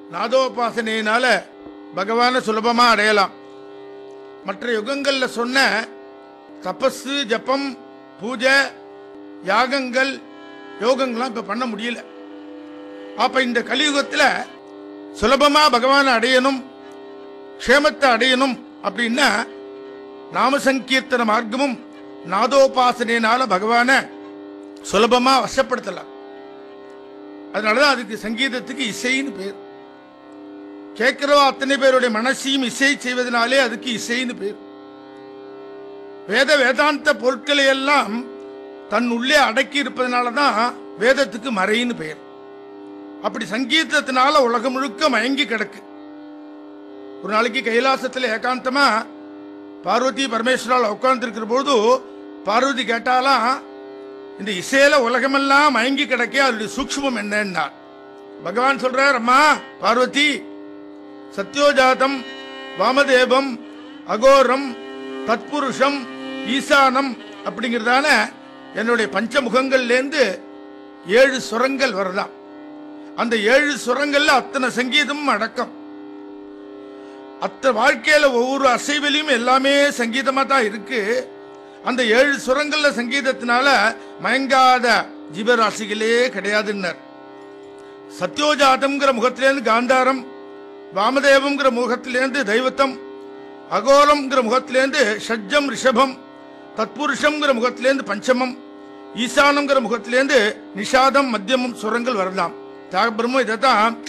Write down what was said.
நாதோபாசனையினால பகவானை சுலபமா அடையலாம் மற்ற யுகங்கள்ல சொன்ன தபசு ஜபம் பூஜை யாகங்கள் யோகங்கள்லாம் இப்ப பண்ண முடியல அப்ப இந்த கலியுகத்துல சுலபமா பகவானை அடையணும் க்ஷேமத்தை அடையணும் அப்படின்னா நாம சங்கீர்த்தன மார்க்கமும் நாதோபாசனையினால பகவானை சுலபமா வசப்படுத்தலாம் அதனாலதான் அதுக்கு சங்கீதத்துக்கு இசைன்னு பேர் கேட்கிறவா அத்தனை பேருடைய மனசையும் இசை செய்வதனாலே அதுக்கு இசைன்னு பேர் வேத வேதாந்த பொருட்களை எல்லாம் தன் உள்ளே அடக்கி இருப்பதனாலதான் வேதத்துக்கு மறைன்னு பெயர் அப்படி சங்கீதத்தினால உலகம் முழுக்க மயங்கி கிடக்கு ஒரு நாளைக்கு கைலாசத்துல ஏகாந்தமா பார்வதி பரமேஸ்வரால் உட்கார்ந்து இருக்கிற பொழுது பார்வதி கேட்டாலாம் இந்த இசையில உலகமெல்லாம் மயங்கி கிடக்க அதனுடைய சூக்ஷ்மம் என்னன்னா பகவான் சொல்றார் அம்மா பார்வதி சத்யோஜாதம் வாமதேவம் அகோரம் தத்புருஷம் ஈசானம் அப்படிங்கிறதான என்னுடைய பஞ்சமுகங்கள்லேருந்து ஏழு சுரங்கள் வரலாம் அந்த ஏழு சுரங்கள்ல அத்தனை சங்கீதமும் அடக்கம் அத்த வாழ்க்கையில ஒவ்வொரு அசைவிலையும் எல்லாமே சங்கீதமா தான் இருக்கு அந்த ஏழு சுரங்கள்ல சங்கீதத்தினால மயங்காத ஜீவராசிகளே கிடையாதுன்னர் சத்யோஜாதம்ங்கிற முகத்திலேருந்து காந்தாரம் வாமதேவம்ங்கிற முகத்திலேருந்து தெய்வத்தம் அகோரம்ங்கிற முகத்திலேருந்து ஷட்ஜம் ரிஷபம் தத்புருஷம்ங்கிற முகத்திலேருந்து பஞ்சமம் ஈசானம்ங்கிற முகத்திலேருந்து நிஷாதம் மத்தியமம் சுரங்கள் வரலாம் தாகபிரமும் இதைத்தான்